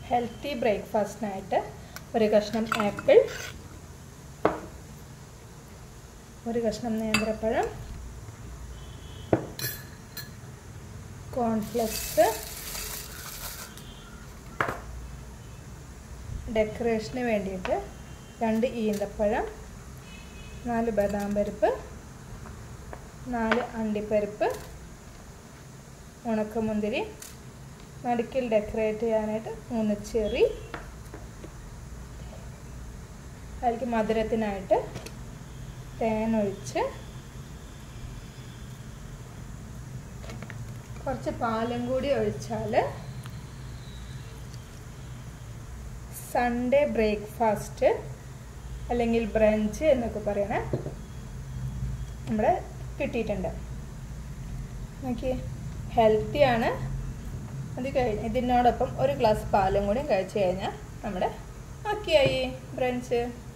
healthy ബ്രേക്ക്ഫാസ്റ്റിനായിട്ട് ഒരു കഷ്ണം apple ഒരു കഷ്ണം നേന്ത്രപ്പഴം കോൺഫ്ലെക്സ് ഡെക്കറേഷന് വേണ്ടിയിട്ട് രണ്ട് ഈന്തപ്പഴം നാല് ബദാം പരിപ്പ് നാല് അണ്ടിപ്പരിപ്പ് ഉണക്കമുന്തിരി നടുക്കിൽ ഡെക്കറേറ്റ് ചെയ്യാനായിട്ട് മൂന്ന് ചെറി അതിലേക്ക് മധുരത്തിനായിട്ട് തേൻ ഒഴിച്ച് കുറച്ച് പാലും കൂടി ഒഴിച്ചാൽ സൺഡേ ബ്രേക്ക്ഫാസ്റ്റ് അല്ലെങ്കിൽ ബ്രഞ്ച് എന്നൊക്കെ പറയണ നമ്മുടെ കിട്ടിയിട്ടുണ്ട് നോക്കി ഹെൽത്തിയാണ് അത് കഴിഞ്ഞ് ഇതിനോടൊപ്പം ഒരു ഗ്ലാസ് പാലും കൂടി കഴിച്ചു കഴിഞ്ഞാൽ നമ്മുടെ ബാക്കിയായി ബ്രഞ്ച്